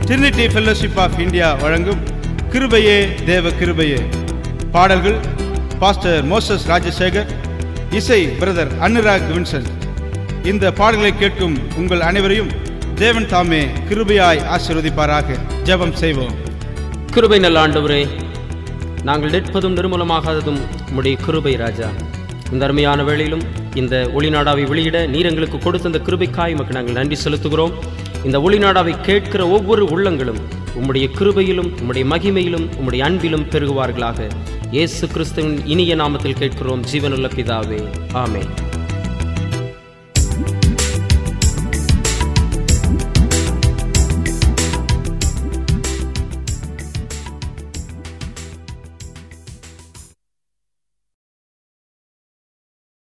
Trinity fellowship of India வழங்கும் கிருபையே தேவ கிருபையே பாடல்கள் பாஸ்டர் மோசஸ் ராஜசேகர் இசை பிரதர் அனுராக் வின்சன் இந்த பாடல்களை கேட்கும் உங்கள் அனைவரையும் தேவன் தாமே கிருபையாய் ஆசீர்வதிப்பாராக ஜெபம் செய்வோம் கிருபை நல்ல ஆண்டவரே நாங்கள் நிற்பதும் நிர்மூலமாகாததும் உம்முடைய கிருபை ராஜா இந்த அருமையான வேளையிலும் இந்த ஒளிநாடாவை வெளியிட நீர் எங்களுக்கு கொடுத்த இந்த கிருபைக்காய் உமக்கு நாங்கள் நன்றி செலுத்துகிறோம் இந்த ஒளிநாடாவை கேட்கிற ஒவ்வொரு உள்ளங்களும் உம்முடைய கிருபையிலும் உம்முடைய மகிமையிலும் உம்முடைய அன்பிலும் பெருகுவார்களாக இயேசு கிறிஸ்துவின் இனிய நாமத்தில் கேட்கிறோம் ஜீவனுள்ள பிதாவே ஆமென்